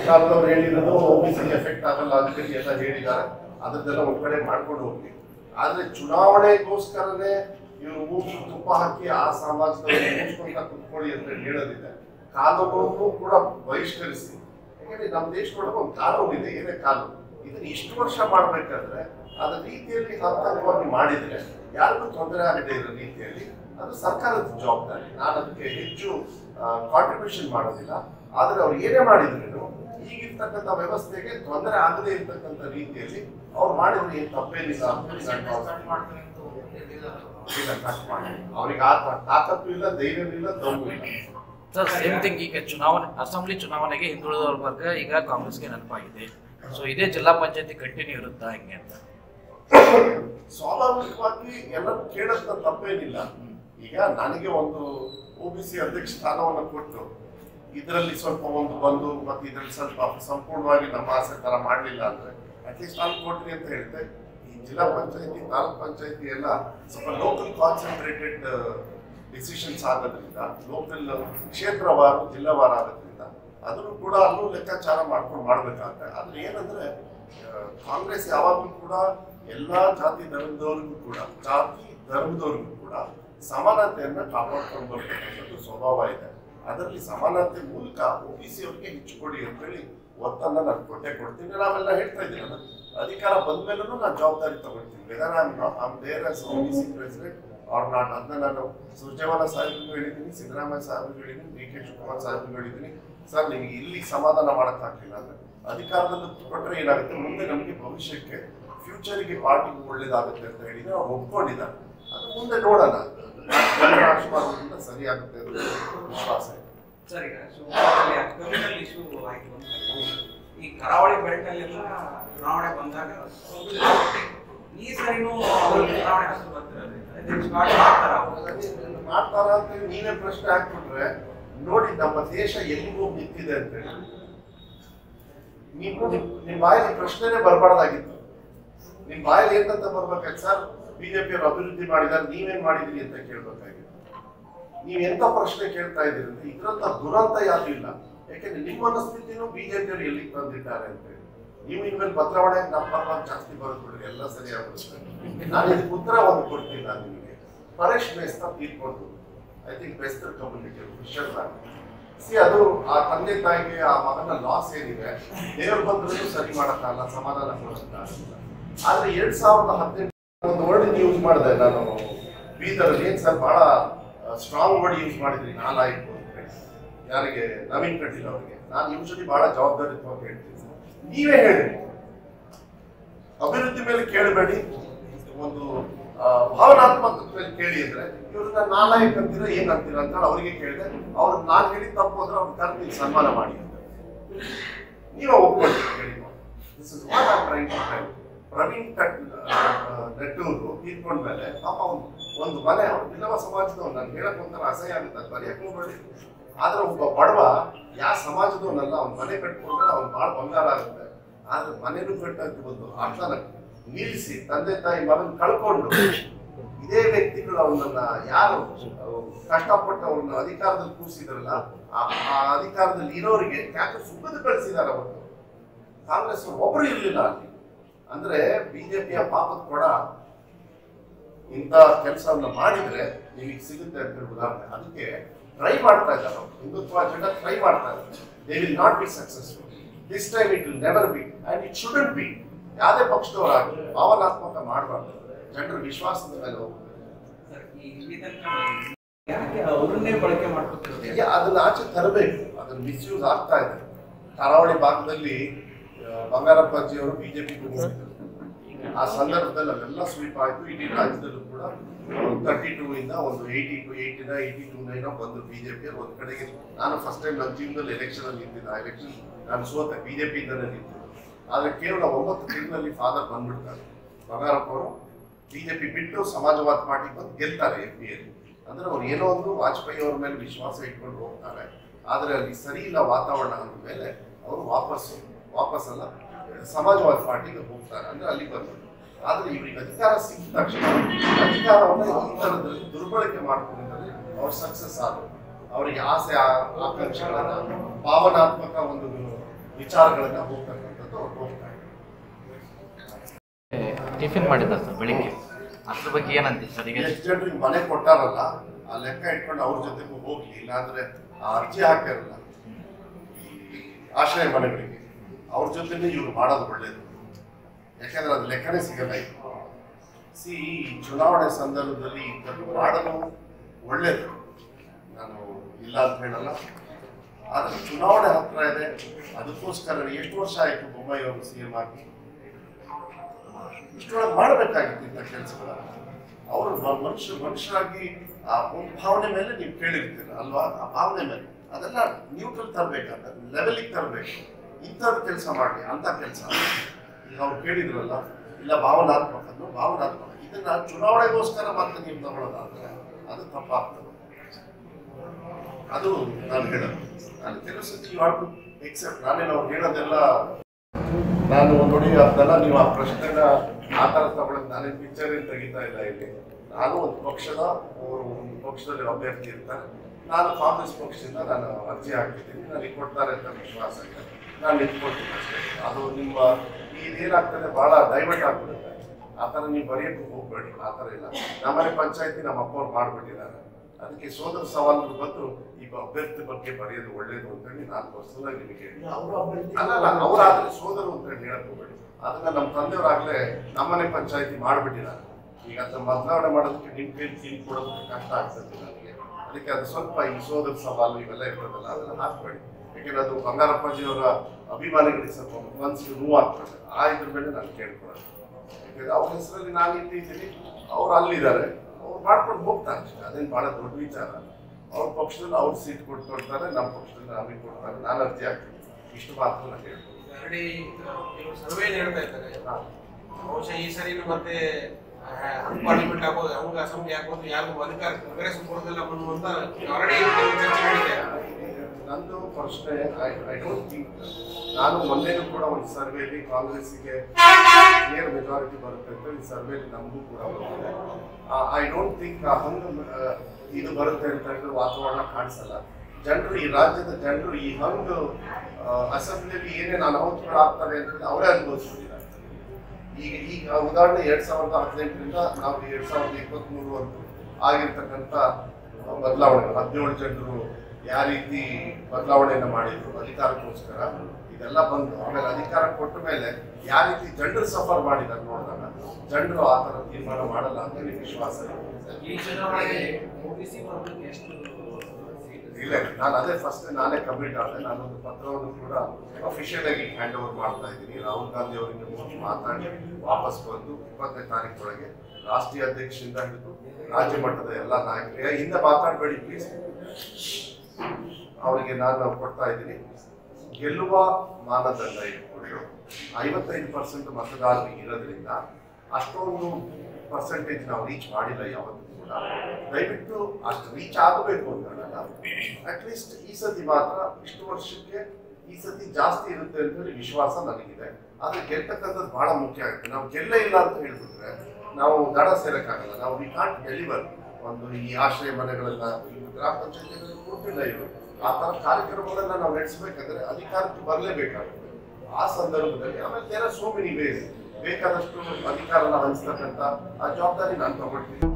ಸರ್ಕಾರದವ್ರು ಹೇಳಿರೋದು OBC effect ಆಗಲ್ಲ ಅದಕ್ಕೆ ಎಲ್ಲ ಹೇಳಿದ್ದಾರೆ ಅದನ್ನೆಲ್ಲ ಒಂದ್ ಕಡೆ ಮಾಡ್ಕೊಂಡು ಹೋಗ್ಲಿ ಆದ್ರೆ ಚುನಾವಣೆಗೋಸ್ಕರನೇ ಇವರು ಮೂಗಿ ತುಪ್ಪ ಹಾಕಿ ಆ ಸಮಾಜದವ್ರು ಮುಗಿಸ್ಕೊಂತ ಕುತ್ಕೊಳ್ಳಿ ಅಂತ ಹೇಳೋದಿದೆ ಕಾನೂನನ್ನು ಕೂಡ ಬಹಿಷ್ಕರಿಸಿ ಯಾಕಂದ್ರೆ ನಮ್ಮ ದೇಶದೊಳಗೆ ಒಂದು ಕಾನೂನು ಇದೆ ಏನೇ ಕಾನೂನು ಇದನ್ನ ಇಷ್ಟು ವರ್ಷ ಮಾಡ್ಬೇಕಾದ್ರೆ ಅದ ರೀತಿಯಲ್ಲಿ ಹಂತವಾಗಿ ಮಾಡಿದ್ರೆ ಯಾರಿಗೂ ತೊಂದರೆ ಆಗದೆ ಇರೋ ರೀತಿಯಲ್ಲಿ ಅದು ಸರ್ಕಾರದ ಜವಾಬ್ದಾರಿ ನಾನು ಅದಕ್ಕೆ ಹೆಚ್ಚು ಕಾಂಟ್ರಿಬ್ಯೂಷನ್ ಮಾಡೋದಿಲ್ಲ ಆದ್ರೆ ಅವ್ರು ಏನೇ ಮಾಡಿದ್ರು ಈಗಿರ್ತಕ್ಕಂಥ ವ್ಯವಸ್ಥೆಗೆ ತೊಂದರೆ ಆಗದೇ ಇರ್ತಕ್ಕಂಥ ರೀತಿಯಲ್ಲಿ ಅವ್ರು ಮಾಡಿದ್ರೆ ಏನು ತಪ್ಪೇನಿಲ್ಲ ಅಂತ ನಾನು ಭಾವಿಸ್ತೀನಿ. ಇಲ್ಲ, ಕಟ್ ಮಾಡಿ. ಅವ್ರಿಗೆ ಆ ತಾ- ತಾಕತ್ತು ಇಲ್ಲ ಧೈರ್ಯವೂ ಇಲ್ಲ ದಮ್ಮು ಇಲ್ಲ ಸರ್ ಸೇಮ್ ಥಿಂಗ್ ಈಗ ಚುನಾವಣೆ ಅಸೆಂಬ್ಲಿ ಚುನಾವಣೆಗೆ ಹಿಂದುಳಿದ ವರ್ಗ ಈಗ ಕಾಂಗ್ರೆಸ್ಗೆ ನೆನಪಾಗಿದೆ ಸೊ ಇದೇ ಜಿಲ್ಲಾ ಪಂಚಾಯತಿ ಕಂಟಿನ್ಯೂ ಇರುತ್ತಾ ಹೆಂಗೆ ಅಂತ ಸ್ವಾಭಾವಿಕವಾಗಿ ಎಲ್ಲರೂ ಕೇಳೋದ್ನ ತಪ್ಪೇನಿಲ್ಲ ಈಗ ನನಗೆ ಒಂದು ಒ ಬಿ ಸಿ ಅಧ್ಯಕ್ಷ ಸ್ಥಾನವನ್ನು ಕೊಟ್ಟು ಇದರಲ್ಲಿ ಸ್ವಲ್ಪ ಒಂದು ಬಂದು ಮತ್ತೆ ಇದರಲ್ಲಿ ಸ್ವಲ್ಪ ಸಂಪೂರ್ಣವಾಗಿ ನಮ್ಮ ಆಸೆ ತರ ಮಾಡಲಿಲ್ಲ ಅಂದ್ರೆ ಅಟ್ಲೀಸ್ಟ್ ನಾನು ಕೊಡ್ರಿ ಅಂತ ಹೇಳ್ತೆ ಈ ಜಿಲ್ಲಾ ಪಂಚಾಯತಿ ತಾಲೂಕ್ ಪಂಚಾಯತಿ ಎಲ್ಲ ಸ್ವಲ್ಪ ಲೋಕಲ್ ಕಾನ್ಸಂಟ್ರೇಟೆಡ್ ಡಿಸಿಷನ್ಸ್ ಆಗೋದ್ರಿಂದ ಲೋಕಲ್ ಕ್ಷೇತ್ರವಾರು ಜಿಲ್ಲಾವಾರ ಆಗೋದ್ರಿಂದ ಅದನ್ನು ಕೂಡ ಅಲ್ಲೂ ಲೆಕ್ಕಾಚಾರ ಮಾಡ್ಕೊಂಡು ಮಾಡ್ಬೇಕಾಗುತ್ತೆ ಆದ್ರೆ ಏನಂದ್ರೆ ಆ, ಕಾಂಗ್ರೆಸ್ ಯಾವಾಗಲೂ ಕೂಡ ಎಲ್ಲಾ ಜಾತಿ ಧರ್ಮದವ್ರಿಗೂ ಕೂಡ ಜಾತಿ ಧರ್ಮದವ್ರಿಗೂ ಕೂಡ ಸಮಾನತೆಯನ್ನ ಕಾಪಾಡ್ಕೊಂಡು ಬರ್ತಕ್ಕಂಥದ್ದು ಸ್ವಭಾವ ಇದೆ ಅದರಲ್ಲಿ ಸಮಾನತೆ ಮೂಲಕ ಒ ಬಿ ಸಿ ಅವರಿಗೆ ಹೆಚ್ಚು ಕೊಡಿ ಅಂತೇಳಿ ಒತ್ತನ್ನ ನಾನು ಕೊಟ್ಟೆ ಕೊಡ್ತೀನಿ ನಾವೆಲ್ಲ ಹೇಳ್ತಾ ಇದ್ದೀನಲ್ಲ ಅಧಿಕಾರ ಬಂದ್ಮೇಲೂ ನಾನು ಜವಾಬ್ದಾರಿ ತಗೊಳ್ತೀನಿ whether I am there as O B C president ಅವ್ರು ನಾನು ಅದನ್ನ ನಾನು ಸುರ್ಜೇವಾಲ ಸಾಹೇಬ್ರಿಗೂ ಹೇಳಿದ್ದೀನಿ ಸಿದ್ದರಾಮಯ್ಯ ಸಾಹೇಬ್ರಿಗೂ ಹೇಳಿದ್ದೀನಿ ಡಿ ಕೆ ಶಿವಕುಮಾರ್ ಸಾಹೇಬ್ರಿಗೂ ಹೇಳಿದ್ದೀನಿ ಸರ್ ನಿಮಗೆ ಇಲ್ಲಿ ಸಮಾಧಾನ ಮಾಡೋಕ್ಕಾಗಲಿಲ್ಲ ಅಂದ್ರೆ ಅಧಿಕಾರದಲ್ಲಿ ಕೊಟ್ಟರೆ ಏನಾಗುತ್ತೆ ಮುಂದೆ ನಮಗೆ ಭವಿಷ್ಯಕ್ಕೆ ಫ್ಯೂಚರ್ಗೆ ಪಾರ್ಟಿಗೆ ಒಳ್ಳೇದಾಗುತ್ತೆ ಅಂತ ಹೇಳಿದ್ರೆ ಅವ್ರು ಒಪ್ಕೊಂಡಿದ್ದಾರೆ ಅದು ಮುಂದೆ ನೋಡೋಣ ಜನರ ಆಶೀರ್ವಾದದಿಂದ ಸರಿಯಾಗುತ್ತೆ ಅಂತ ವಿಶ್ವಾಸ ಇದೆ ಸರ್ ಈಗ ಶಿವಮೊಗ್ಗದಲ್ಲಿ ಕಮ್ಯುನಲ್ ಇಶ್ಯೂ ಆಯ್ತು ಅಂತ ಈ ಕರಾವಳಿ ಬೆಲ್ಟಲ್ಲೆಲ್ಲ ಚುನಾವಣೆ ಬಂದಾಗ ಈ ಸರಿನೂ ಅವ್ರು ಚುನಾವಣೆ ಹೆಸರು ಬರ್ತಿರೋದು ಅದಕ್ಕೆ ಸ್ಟಾರ್ಟ್ ಮಾಡ್ತಾರ ಅವ್ರು? ಮಾಡ್ತಾರ ಅಂತ ಹೇಳಿ ನೀವೇ ಪ್ರಶ್ನೆ ಹಾಕ್ಬಿಟ್ರೆ ನೋಡಿ ನಮ್ಮ ದೇಶ ಎಲ್ಲಿಗೆ ಹೋಗಿ ನಿಂತಿದೆ ಅಂತ ಹೇಳಿ ನೀವು ನಿಮ್ ನಿಮ್ ಬಾಯಲ್ಲಿ ಪ್ರಶ್ನೆನೇ ಬರಬಾರ್ದಾಗಿತ್ತು ನಿಮ್ ಬಾಯಲ್ಲಿ ಏನಂತ ಬರ್ಬೇಕಾಯ್ತು ಸರ್ ಬಿಜೆಪಿ ಅವರು ಅಭಿವೃದ್ಧಿ ಮಾಡಿದಾರೆ ನೀವೇನ್ ಮಾಡಿದ್ರಿ ಅಂತ ಕೇಳ್ಬೇಕಾಗಿತ್ತು ನೀವ್ ಎಂತ ಪ್ರಶ್ನೆ ಕೇಳ್ತಾ ಇದ್ದೀರಿ ಅಂದ್ರೆ ಇದ್ರಂತ ದುರಂತ ಯಾವ್ದು ಇಲ್ಲ ಯಾಕೆಂದ್ರೆ ನಿಮ್ಮ ಮನಸ್ಥಿತಿನೂ ಬಿಜೆಪಿ ಅವರು ಎಲ್ಲಿಗೆ ತಂದಿದ್ದಾರೆ ಅಂತ ಹೇಳಿ ನೀವು ಇನ್ಮೇಲೆ ಬದಲಾವಣೆ ನಮ್ಮ ಪರವಾಗಿ ಜಾಸ್ತಿ ಬರೋದ್ಬಿಡ್ರಿ ಎಲ್ಲ ಸರಿಯಾಗುತ್ತೆ ನಾನು ಇದಕ್ಕೆ ಉತ್ತರ ಒಂದು ಕೊಡ್ತೀನಿ ನಾನು ನಿಮಗೆ ಪರೇಶ್ ಮೇಸ್ತಾ ತೀರ್ಕೊಂಡು ಐ ಥಿಂಕ್ ಬೆಸ್ತರ್ ಕಮ್ಯುನಿಟಿ ಫಿಶರ್ ಸಿ ಅದು ಆ ತಂದೆ ತಾಯಿಗೆ ಆ ಮಗನ ಲಾಸ್ ಏನಿದೆ ದೇವ್ರು ಬಂದ್ರೂ ಸರಿ ಮಾಡಕ್ಕಾಗಲ್ಲ ಸಮಾಧಾನ ಕೊಡಕ್ಕಾಗಲ್ಲ ಆದ್ರೆ ಎರಡ್ ಸಾವಿರದ ಹದಿನೆಂಟು ಒಂದು ವರ್ಡ್ ಯೂಸ್ ಮಾಡಿದೆ ನಾನು ಬೀದರಲ್ಲಿ ಏನ್ ಸರ್ ಬಹಳ ಸ್ಟ್ರಾಂಗ್ ವರ್ಡ್ ಯೂಸ್ ಮಾಡಿದ್ರಿ ನಾಲಾಯ್ಕು ಅಂತ ಹೇಳಿ ಯಾರಿಗೆ ನವೀನ್ ಕಟೀಲ್ ಅವರಿಗೆ ನಾನು ಯೂಶಲಿ ಬಹಳ ಜವಾಬ್ದಾರಿತ್ವವಾಗಿ ಹೇಳ್ತೀನಿ ನೀವೇ ಹೇಳಿ ಅಭಿವೃದ್ಧಿ ಮೇಲೆ ಕೇಳಬೇಡಿ ಒಂದು ಆ, ಭಾವನಾತ್ಮಕ ಮೇಲೆ ಕೇಳಿ ಅಂದ್ರೆ ಇವ್ರನ್ನ ನಾಲಾಯಕ್ ಅಂತೀರಾ ಏನ್ ಅಂತೀರಾ ಅಂತ ಹೇಳಿ ಅವರಿಗೆ ಕೇಳಿದೆ ಅವ್ರು ನಾನ್ ಹೇಳಿದ ತಪ್ಪು ಅಂದ್ರೆ ಅವ್ರ ಕರೆದು ನೀವು ಸನ್ಮಾನ ಮಾಡಿ ಅಂತ ನೀವೇ ಒಪ್ಕೊಳ್ಳಿ ಹೇಳಿ this is what am trying to tell Praveen ಕಟ್ ನೆಟ್ಟೂರು ತೀರ್ಕೊಂಡ್ಮೇಲೆ ಪಾಪ ಒಂದು ಒಂದು ಮನೆ ಅವ್ರು ಬಿಲ್ಲವ ಸಮಾಜದವ್ರು ನಾನು ಹೇಳಕ್ ಒಂಥರ ಅಸಹ್ಯ ಆಗುತ್ತೆ ಅದು ಬರೆಯಕ್ ಹೋಗ್ಬೇಡಿ ಆದ್ರೆ ಒಬ್ಬ ಬಡವ ಯಾವ ಸಮಾಜದವನಲ್ಲ ಅವ್ನ ಮನೆ ಕಟ್ಕೊಂಡ್ರೆ ಅವ್ನು ಭಾಳ ಬಂಗಾರ ಆಗುತ್ತೆ ಆದ್ರೆ ಮನೆನೂ ಕಟ್ಟಕ್ಕೆ ಬಂದು ಅರ್ಥನ ನಿಲ್ಲಿಸಿ ತಂದೆ ತಾಯಿ ಮಗನ್ ಕಳ್ಕೊಂಡು ಇದೇ ವ್ಯಕ್ತಿಗಳು ಅವನನ್ನ ಯಾರು ಅಹ್, ಕಷ್ಟಪಟ್ಟು ಅವ್ರನ್ನ ಅಧಿಕಾರದಲ್ಲಿ ಕೂರಿಸಿದ್ರಲ್ಲ ಆ ಆ ಅಧಿಕಾರದಲ್ಲಿ ಇರೋರಿಗೆ ಯಾಕೆ ಸುಖದ ಕಳಿಸಿದಾರೆ ಅವತ್ತು ಕಾಂಗ್ರೆಸ್ ಒಬ್ಬರು ಇರಲಿಲ್ಲ ಅಲ್ಲಿ ಅಂದ್ರೆ ಬಿಜೆಪಿಯ ಪಾಪದ ಕೊಡ ಇಂಥ ಕೆಲಸವನ್ನ ಮಾಡಿದ್ರೆ ನಿಮಗೆ ಸಿಗುತ್ತೆ ಅಂತ ಹೇಳಿ ಉದಾಹರಣೆ ಅದಕ್ಕೆ ಟ್ರೈ ಮಾಡ್ತಾ ಇದ್ದಾರೆ ಅವ್ರು. ಹಿಂದುತ್ವ ಅಜೆಂಡಾ ಟ್ರೈ ಮಾಡ್ತಾ ಇದ್ದಾರೆ they will not be successful this time it will never be and it shouldn't be ಯಾವುದೇ ಪಕ್ಷದವರಾಗಲಿ ಭಾವನಾತ್ಮಕ ಮಾಡಬಾರ್ದು ಜನರ ವಿಶ್ವಾಸದ ಮೇಲೆ ಹೋಗ್ಬೇಕು ಸರ್ ಈ ಇಲ್ಲಿ ತನಕ ಯಾಕೆ ಅವ್ರನ್ನೇ ಬಳಕೆ ಮಾಡ್ಕೊತಿರೋದು ಈಗ ಅದನ್ನ ಆಚೆ ತರಬೇಕು ಅದನ್ನ ಮಿಸ್ಯೂಸ್ ಆಗ್ತಾ ಇದೆ ಕರಾವಳಿ ಭಾಗದಲ್ಲಿ ಆ, ಬಂಗಾರಪ್ಪ ಅಜ್ಜಿಯವರು ಬಿಜೆಪಿ ಹೋಗಿದ್ರು ಆ ಸಂದರ್ಭದಲ್ಲಿ ಅಲ್ಲೆಲ್ಲ ಸ್ವೀಪ್ ಆಯ್ತು ಇಡೀ ರಾಜ್ಯದಲ್ಲೂ ಕೂಡ ತರ್ಟಿ ಟೂ ಇಂದ ಒಂದು ಏಯ್ಟಿ ಟು ಏಯ್ಟಿನ ಏಯ್ಟಿ ಟೂ ನೈನ ಬಂದು ಬಿಜೆಪಿ ಒಂದ್ ಕಡೆಗೆ ನಾನು ಫಸ್ಟ್ ಟೈಮ್ ನನ್ನ ಜೀವನದಲ್ಲಿ ಎಲೆಕ್ಷನ್ ಅಲ್ಲಿ ನಿಂತಿದ್ದೆ ಆ ಎಲೆಕ್ಷನ್ ನಾನು ಸೋತೆ ಬಿಜೆಪಿ ಇಂದನೇ ನಿಂತಿದ್ದೆ ಆದ್ರೆ ಕೇವಲ ಒಂಬತ್ತು ತಿಂಗಳಲ್ಲಿ ಫಾದರ್ ಬಂದ್ಬಿಡ್ತಾರೆ ಬಂಗಾರಪ್ಪ ಅವರು ಬಿಜೆಪಿ ಬಿಟ್ಟು ಸಮಾಜವಾದ ಪಾರ್ಟಿಗೆ ಬಂದು ಗೆಲ್ತಾರೆ ಎಂ ಪಿಯಲ್ಲಿ ಅಂದ್ರೆ ಅವ್ರು ಏನೋ ಒಂದು ವಾಜಪೇಯಿ ಅವ್ರ ಮೇಲೆ ವಿಶ್ವಾಸ ಇಟ್ಕೊಂಡು ಹೋಗ್ತಾರೆ ಆದ್ರೆ ಅಲ್ಲಿ ಸರಿ ಇಲ್ಲ ವಾತಾವರಣ ಅಂದ ಮೇಲೆ ಅವರು ವಾಪಸ್ ವಾಪಸ್ ಅಲ್ಲ ಸಮಾಜವಾದ ಪಾರ್ಟಿಗೆ ಹೋಗ್ತಾರೆ ಅಂದ್ರೆ ಅಲ್ಲಿ ಬಂದ್ರು ಆದ್ರೆ ಇವ್ರಿಗೆ ಅಧಿಕಾರ ಸಿಕ್ಕ ತಕ್ಷಣ ಅಧಿಕಾರವನ್ನ ಈ ತರದಲ್ಲಿ ದುರ್ಬಳಕೆ ಮಾಡ್ಕೊಂಡಿದ್ದಾರೆ ಅವ್ರು ಸಕ್ಸಸ್ ಆದ್ರು ಅವರಿಗೆ ಆಸೆ ಆ- ಆಕಾಂಕ್ಷೆಗಳನ್ನ ಭಾವನಾತ್ಮಕ ಒಂದು ವಿಚಾರಗಳನ್ನ ಹೋಗ್ತಕ್ಕಂಥದ್ದು ಅವ್ರು ಹೋಗ್ತಾ ಇದ್ದಾರೆ ಟಿಫಿನ್ ಮಾಡಿದ್ದ ಸರ್ ಬೆಳಿಗ್ಗೆ ಅದ್ರ ಬಗ್ಗೆ ಏನಂತೀವಿ ಸರ್ ಈಗ ಎಷ್ಟು ಜನರಿಗೆ ಮನೆ ಕೊಟ್ಟಾರಲ್ಲ ಆ ಲೆಕ್ಕ ಇಟ್ಕೊಂಡು ಅವ್ರ ಜೊತೆಗೂ ಹೋಗ್ಲಿ ಇಲ್ಲಾಂದ್ರೆ ಆ ಅರ್ಜಿ ಹಾಕಿರಲ್ಲ ಈ ಆಶ್ರಯ ಮನೆಗಳಿಗೆ ಅವ್ರ ಜೊತೆನೇ ಇವ್ರು ಮಾಡೋದು ಒಳ್ಳೇದು ಯಾಕಂದ್ರೆ ಅದು ಲೆಕ್ಕನೇ ಸಿಗಲ್ಲ ಈಗ ಸಿ ಈ ಚುನಾವಣೆ ಸಂದರ್ಭದಲ್ಲಿ ಇಂಥದ್ದು ಮಾಡಲು ಒಳ್ಳೇದು ನಾನು ಇಲ್ಲ ಅಂತ ಹೇಳಲ್ಲ ಆದ್ರೆ ಚುನಾವಣೆ ಹತ್ರ ಇದೆ ಅದಕ್ಕೋಸ್ಕರ ಎಷ್ಟು ವರ್ಷ ಆಯ್ತು ಬೊಮ್ಮಾಯಿ ಅವರು ಸಿ ಎಂ ಆಗಿ ಇಷ್ಟೊಳಗೆ ಮಾಡಬೇಕಾಗಿತ್ತು ಇಂಥ ಕೆಲಸಗಳನ್ನ ಅವರು ಮನುಷ್ಯ ಮನುಷ್ಯರಾಗಿ ಆ ಒಂದು ಭಾವನೆ ಮೇಲೆ ನೀವು ಕೇಳಿರ್ತೀರ ಅಲ್ವಾ ಆ ಭಾವನೆ ಮೇಲೆ ಅದೆಲ್ಲ ನ್ಯೂಟ್ರಲ್ ತರಬೇಕಂತ ಲೆವೆಲಿಗೆ ತರಬೇಕು ಇಂಥದ್ದು ಕೆಲಸ ಮಾಡಿ ಅಂತ ಕೆಲಸ ಈಗ ಅವ್ರು ಕೇಳಿದ್ರಲ್ಲ ಇಲ್ಲ ಭಾವನಾತ್ಮಕ ಅದು ಭಾವನಾತ್ಮಕ ಇದನ್ನ ಚುನಾವಣೆಗೋಸ್ಕರ ಮತ್ತೆ ನೀವು ತಗೊಳ್ಳೋದಾದ್ರೆ ಅದು ತಪ್ಪಾಗ್ತದೆ ಅದು ನಾನು ಹೇಳೋದು ನಾನು ಕೆಲವು ಸತಿ ಯು ಎಕ್ಸೆಪ್ಟ್ ನಾನೇನು ಅವ್ರು ಹೇಳೋದೆಲ್ಲ ನಾನು ನೋಡಿ ಅದನ್ನೆಲ್ಲ ನೀವು ಆ ಪ್ರಶ್ನೆನ ಆ ಥರ ತಗೊಳ್ಳೋದು ನಾನೇನು ಪಿಕ್ಚರ್ ಏನು ತೆಗಿತಾ ಇಲ್ಲ ಇಲ್ಲಿ ನಾನು ಒಂದು ಪಕ್ಷದ ಅವರು ಒಂದು ಪಕ್ಷದಲ್ಲಿ ಅಭ್ಯರ್ಥಿ ಇರ್ತಾರೆ ನಾನು ಕಾಂಗ್ರೆಸ್ ಪಕ್ಷದಿಂದ ನಾನು ಅರ್ಜಿ ಹಾಕಿದ್ದೀನಿ ನನಗೆ ಕೊಡ್ತಾರೆ ಅಂತ ವಿಶ್ವಾಸ ಇದೆ ನಾನು ನಿಂತ್ಕೊಳ್ತೀನಿ ಅಷ್ಟೇ ಅದು ನಿಮ್ಮ ಇದೇನಾಗ್ತದೆ ಭಾಳ ಡೈವರ್ಟ್ ಆಗ್ಬಿಡುತ್ತೆ ಆ ಥರ ನೀವು ಬರೆಯೋಕ್ಕೂ ಹೋಗ್ಬೇಡಿ ಆ ಥರ ಇಲ್ಲ ನಮ್ಮನೆ ಪಂಚಾಯತಿ ನಮ್ಮ ಅಪ್ಪವ್ರು ಮಾಡಿಬಿಟ್ಟಿದ್ದಾರೆ ಅದಕ್ಕೆ ಸೋದರ ಸವಾಲು ಬಂದು ಈಗ ಅಭ್ಯರ್ಥಿ ಬಗ್ಗೆ ಬರೆಯೋದು ಒಳ್ಳೇದು ಅಂತೇಳಿ ನಾನು ಪರ್ಸನಲ್ ನಿಮಗೆ ಹೇಳಿದ್ದೀನಿ. ಅಲ್ಲ ಅಲ್ಲ ಅವರಾದ್ರೆ ಸೋದರು ಅಂತ ಹೇಳಿ ಹೇಳಕ್ ಹೋಗ್ಬೇಡಿ ಅದನ್ನ ನಮ್ಮ ತಂದೆಯವರಾಗ್ಲೇ ನಮ್ಮನೆ ಪಂಚಾಯತಿ ಮಾಡ್ಬಿಟ್ಟಿದ್ದಾರೆ ಈಗ ಅದನ್ನ ಬದಲಾವಣೆ ಮಾಡೋದಕ್ಕೆ ನಿಮ್ ಕೈ ತಿಳಿ ಕೊಡೋದಕ್ಕೆ ಕಷ್ಟ ಆಗ್ತದೆ ನನಗೆ ಅದಕ್ಕೆ ಅದು ಸ್ವಲ್ಪ ಈ ಸೋದರ ಸವಾಲು ಇವೆಲ್ಲ ಇರ್ತದಲ್ಲ ಅದನ್ನ ಹಾಕ್ಬೇಡಿ ಯಾಕೆಂದ್ರೆ ಅದು ಬಂಗಾರಪ್ಪಾಜಿಯವರ ಅಭಿಮಾನಿಗಳಿಗೆ ಸ್ವಲ್ಪ ಮನಸ್ಸಿಗೆ ನೋವು ಆಗ್ತದೆ ಆ ಇದ್ರ ಮೇಲೆ ನಾನು ಕೇಳ್ಕೊಳ್ಳೋದು ಯಾಕಂದ್ರೆ ಅವ್ರ ಹೆಸರಲ್ಲಿ ನಾನು ಇಲ್ಲಿ ಇದ್ದೀನಿ ಅವ್ರು ಅಲ್ಲಿದ್ದಾರೆ ಅವ್ರು ಮಾಡ್ಕೊಂಡು ಹೋಗ್ತಾರೆ ಅಷ್ಟೇ ಅದೇನು ಬಹಳ ದೊಡ್ಡ ವಿಚಾರ ಅವ್ರ ಪಕ್ಷದಲ್ಲಿ ಅವ್ರು ಸೀಟ್ ಕೊಟ್ಕೊಳ್ತಾರೆ ನಮ್ಮ ಪಕ್ಷದಲ್ಲಿ ನಮಗೆ ಕೊಡ್ತಾರೆ ನಾನು ಅರ್ಜಿ ಆಗ್ತೀನಿ ಇಷ್ಟು ಮಾತ್ರ ನಾನು ಹೇಳ್ತೀನಿ ಆಲ್ರೆಡಿ ಕೆಲವು ಸರ್ವೆ ಹೇಳ್ತಾ ಇದ್ದಾರೆ ಬಹುಶಃ ಈ ಸರಿನು ಮತ್ತೆ ಪಾರ್ಲಿಮೆಂಟ್ ಆಗ್ಬೋದು ಅವಂಗ ಅಸೆಂಬ್ಲಿ ಆಗ್ಬೋದು ಯಾರಿಗೂ ಅಧಿಕಾರ ಕಾಂಗ್ರೆಸ್ ಕೊಡೋದಿಲ್ಲ ಅನ್ನುವಂತ ಆಲ್ರೆಡಿ ಚರ್ಚೆ ನಡೀತಾ ಇದೆ ನಂದು ಪ್ರಶ್ನೆ ಐ ಡೋಂಟ್ ಥಿಂಕ್ ನಾನು ಮೊನ್ನೆನೂ ಕೂಡ ಒಂದು ಸರ್ವೆಲಿ ಕಾಂಗ್ರೆಸ್ಸಿಗೆ ಕ್ಲಿಯರ್ ಮೆಜಾರಿಟಿ ಬರುತ್ತೆ ಅಂತ ಈ ಸರ್ವೆಲಿ ನಮಗೂ ಕೂಡ ಬಂದಿದೆ ಐ ಡೋಂಟ್ ಥಿಂಕ್ ಹಂಗ ಆ, ಇದು ಬರುತ್ತೆ ಅಂತ ಹೇಳಿದ್ರೆ ವಾತಾವರಣ ಕಾಣಿಸಲ್ಲ ಜನರು ಈ ರಾಜ್ಯದ ಜನರು ಈ ಹಂಗ ಅಸೆಂಬ್ಲಿಯಲ್ಲಿ ಏನೇನು ಅನಾಹುತಗಳು ಆಗ್ತವೆ ಅಂತ ಹೇಳಿ ಅವರೇ ಅನುಭವಿಸ್ಬಿಟ್ಟಿದ್ದಾರೆ ಈಗ ಈಗ ಉದಾಹರಣೆ ಎರಡ್ ಸಾವಿರದ ಹದಿನೆಂಟರಿಂದ ನಾವು ಎರಡ್ ಸಾವಿರದ ಇಪ್ಪತ್ತ್ ಮೂರವರೆಗೂ ಆಗಿರ್ತಕ್ಕಂಥ ಬದಲಾವಣೆ ಹದಿನೇಳು ಜನರು ಯಾವ ರೀತಿ ಬದಲಾವಣೆಯನ್ನ ಮಾಡಿದ್ರು ಅಧಿಕಾರಕ್ಕೋಸ್ಕರ ಇದೆಲ್ಲ ಬಂದು ಆಮೇಲೆ ಅಧಿಕಾರ ಕೊಟ್ಟ ಮೇಲೆ ಯಾವ ರೀತಿ ಜನರು ಸಫರ್ ಮಾಡಿದ್ದಾರೆ ನೋಡಿದಾಗ ಜನರು ಆ ಥರ ತೀರ್ಮಾನ ಮಾಡಲ್ಲ ಅಂತ ಹೇಳಿ ವಿಶ್ವಾಸ ಇದೆ. ಈ ಚುನಾವಣೆಗೆ ಓಬಿಸಿ ವರ್ಗಕ್ಕೆ ಎಷ್ಟು ಇಲ್ಲ ನಾನು ಅದೇ ಫಸ್ಟ್ ನಾನೇ ಕಮಿಟ್ ಆದೆ ನಾನೊಂದು ಪತ್ರವನ್ನು ಕೂಡ ಅಫಿಷಿಯಲ್ ಆಗಿ ಹ್ಯಾಂಡ್ ಓವರ್ ಮಾಡ್ತಾ ಇದ್ದೀನಿ ರಾಹುಲ್ ಗಾಂಧಿ ಅವರಿಗೆ ಹೋಗಿ ಮಾತಾಡಿ ವಾಪಸ್ ಬಂದು ಇಪ್ಪತ್ತನೇ ತಾರೀಕೊಳಗೆ ರಾಷ್ಟ್ರೀಯ ಅಧ್ಯಕ್ಷರಿಂದ ಹಿಡಿದು ರಾಜ್ಯ ಮಟ್ಟದ ಎಲ್ಲ ನಾಯಕರಿಗೆ ಹಿಂದೆ ಮಾತಾಡಬೇಡಿ ಪ್ಲೀಸ್ ಅವರಿಗೆ ನಾನು ಕೊಡ್ತಾ ಇದ್ದೀನಿ ಗೆಲ್ಲುವ ಮಾನದಂಡ ಇಟ್ಕೊಂಡು ಐವತ್ತೈದು ಪರ್ಸೆಂಟ್ ಮತದಾರರು ಇರೋದ್ರಿಂದ ಅಷ್ಟೊಂದು ಪರ್ಸೆಂಟೇಜ್ ನಾವು ರೀಚ್ ಮಾಡಿಲ್ಲ ಯಾವತ್ತೂ ಕೂಡ ದಯವಿಟ್ಟು ಅಷ್ಟು ರೀಚ್ ಆಗಬೇಕು ಅಂತ ಅಟ್ಲೀಸ್ಟ್ ಈ ಸತಿ ಮಾತ್ರ ಇಷ್ಟು ವರ್ಷಕ್ಕೆ ಈ ಸತಿ ಜಾಸ್ತಿ ಇರುತ್ತೆ ಅಂತ ಹೇಳಿ ವಿಶ್ವಾಸ ನನಗಿದೆ ಆದ್ರೆ ಗೆಲ್ತಕ್ಕಂಥದ್ದು ಬಹಳ ಮುಖ್ಯ ಆಗುತ್ತೆ ನಾವು ಗೆಲ್ಲೇ ಇಲ್ಲ ಅಂತ ಹೇಳ್ಬಿಟ್ರೆ ನಾವು ದಡ ಸೇರಕ್ಕಾಗಲ್ಲ ನಾವು ವಿ ಕಾಂಟ್ ಡೆಲಿವರ್ ಒಂದು ಈ ಆಶ್ರಯ ಮನೆಗಳನ್ನ ಈ ಗ್ರಾಮ ಪಂಚಾಯತಿಗಳಲ್ಲಿ ಕೊಟ್ಟಿಲ್ಲ ಇವರು ಆ ತರ ಕಾರ್ಯಕ್ರಮಗಳನ್ನ ನಾವು ನಡೆಸಬೇಕಂದ್ರೆ ಅಧಿಕಾರಕ್ಕೆ ಬರಲೇಬೇಕಾಗುತ್ತೆ ಆ ಸಂದರ್ಭದಲ್ಲಿ ಆಮೇಲೆ there are so many ways ಬೇಕಾದಷ್ಟು ಅಧಿಕಾರನ ಹಂಚ್ತಕ್ಕಂಥ ಆ ಜವಾಬ್ದಾರಿ ನಾನು ತಗೊಳ್ತೀನಿ